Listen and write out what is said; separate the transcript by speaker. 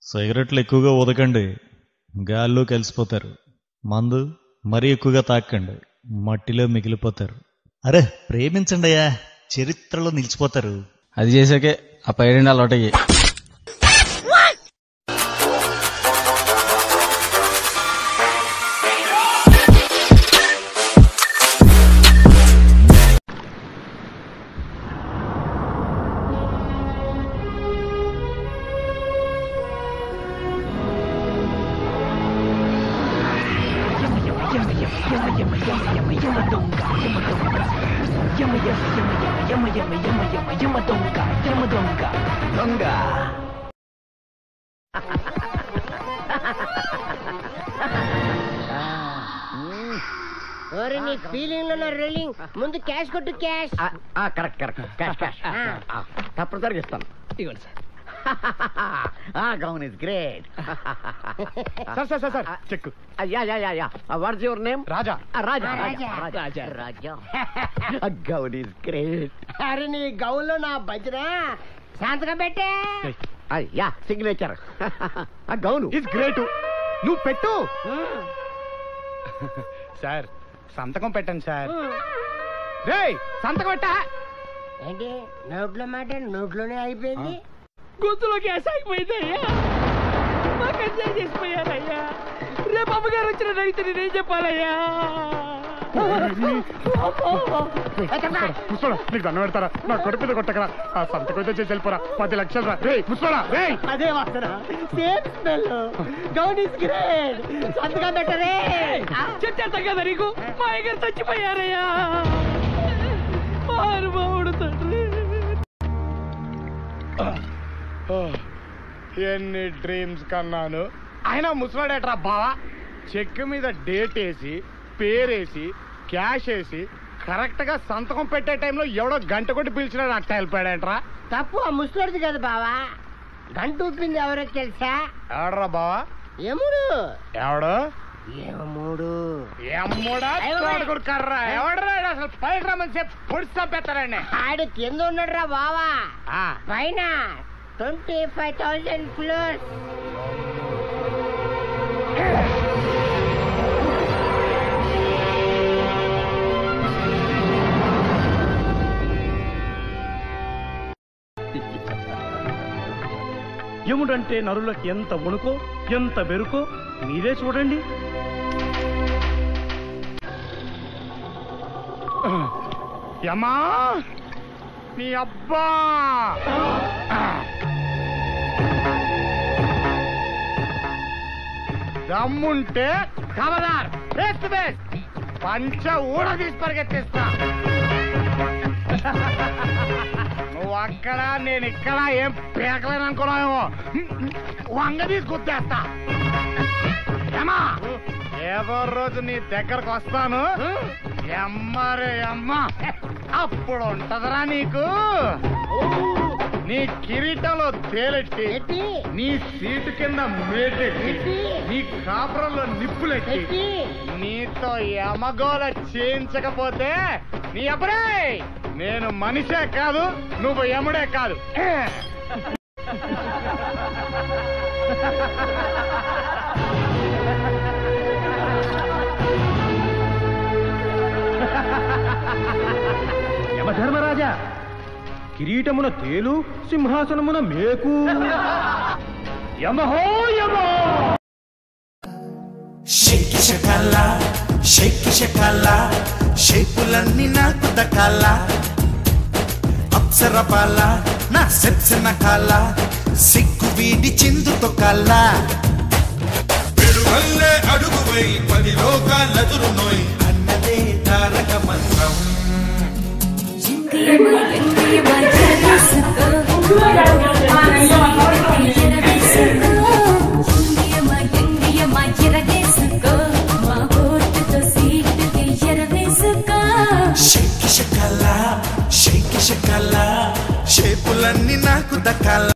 Speaker 1: సిగరెట్లు ఎక్కువగా ఊదకండి గాల్లో కలిసిపోతారు మందు మరీ ఎక్కువగా తాకండి మట్టిలో మిగిలిపోతారు అరే ప్రేమించండి అయ్యా చరిత్రలో నిలిచిపోతారు
Speaker 2: అది చేసాకే ఆ పైరండి అలవాటయ్యి
Speaker 3: ఓరి నీ ఫీలింగ్ లో రీలింగ్ ముందు క్యాష్ కొట్టు cash
Speaker 4: correct correct cash cash తప్పనిసరిగా ఇస్తాను ఇవ్వండి సార్ ఆ gown is great
Speaker 5: sir sir sir sir check
Speaker 4: ya ya ya ya what's your name
Speaker 5: Raja
Speaker 4: Raja
Speaker 3: Raja.
Speaker 4: Raja Raja gown is great
Speaker 3: అరే నీ గౌన్లో నా భజన శాంతగా పెట్టే
Speaker 4: యా సిగ్నేచర్ ఆ గౌను
Speaker 5: ఇస్ గ్రేట్ నువ్వు పెట్టు సార్ సంతకం పెట్టండి సార్ రే సంతకం పెట్టా
Speaker 3: ఏంటి నోట్లో మాట నోట్లోనే అయిపోయింది
Speaker 6: గొంతులో గ్యాస్ ఆగిపోయింది అయ్యా మాకు ఎంజాయ్ చేసిపోయారయ్యా రేపు అమ్మగారు వచ్చిన రైతు నేనేం చెప్పాలయ్యా
Speaker 5: ముసోడా నీకు దండం పెడతారా నా కొడుకు మీద కొట్టకరా ఆ సంతకం అయితే చేసి వెళ్ళిపోరా పది లక్షలు రా రే ముసోడా రే
Speaker 3: అదే వాసన same smell gown is great సంతకం పెట్టరే
Speaker 6: చెప్తా కదా నీకు మా అయ్యగారు చచ్చిపోయారయ్యా మారుబావుడు తండ్రి
Speaker 5: ఎన్ని డ్రీమ్స్ కన్నాను ఆయన ముసలాడేట్రా బావా చెక్ మీద డేట్ వేసి పేరేసి క్యాష్ వేసి కరెక్ట్ గా సంతకం పెట్టే టైంలో ఎవడో గంట కొట్టి పిలిచినాడు అట్ట వెళ్ళిపోయాడేంట్రా
Speaker 3: తప్పు ఆ ముసలోడిది కదా బావా గంట ఊపింది ఎవరో తెలుసా
Speaker 5: ఎవడరా బావా
Speaker 3: ఎముడు
Speaker 5: ఎవడు
Speaker 3: ఏమూడు
Speaker 5: ఎమ్ముడా తోడుకుడు కర్రా ఎవడరా ఈడు అసలు పైకి రమ్మని చెప్పి పొడిచి చంపేస్తారండి
Speaker 3: ఆడు కింద ఉన్నాడు రా బావా
Speaker 5: ఆ,
Speaker 3: పైన ట్వంటీ ఫైవ్ థౌసండ్ ఫ్లోర్స్
Speaker 6: యముడంటే నరులకు ఎంత వణుకో ఎంత బెరుకో మీరే చూడండి
Speaker 5: యమ్మా నీ అబ్బా దమ్ముంటే కవదార్ బెస్ట్ బెస్ట్ పంచ ఊడ తీసి పరిగెత్తిస్తా నువ్వు అక్కడ నేను ఇక్కడ ఏం పీకలేను అనుకున్నావేమో వంగ తీసి గుద్దేస్తా ఏమా ఏదో రోజు నీ దగ్గరకు వస్తాను ఎమ్మరే అమ్మ అప్పుడు ఉంటదరా నీకు నీ కిరీటంలో తేలెట్టి
Speaker 3: ఎట్టి
Speaker 5: నీ సీటు కింద మేటెట్టి
Speaker 3: ఎట్టి
Speaker 5: నీ కాపురంలో నిప్పులెట్టి
Speaker 3: ఎట్టి
Speaker 5: నీతో యమగోల చేయించకపోతే నీ అప్పుడే నేను మనిషే కాదు నువ్వు యముడే కాదు
Speaker 6: యమధర్మరాజా కిరీటమున తేలు సింహాసనమున మేకు యమహో యమో
Speaker 7: షేకి షకాల షేకి షకాల షేపులన్నీ నాకు దకాల అప్సర బాల నా సెప్సిన కాల సిగ్గు వీడి చిందుతో కాల పెరుగల్లే అడుగువై పది లోకాలెదురు నోయ్ అన్నదే తారక మంత్రం షేకి షకాల షేకి షకాల షేపులన్నీ నాకు దకాల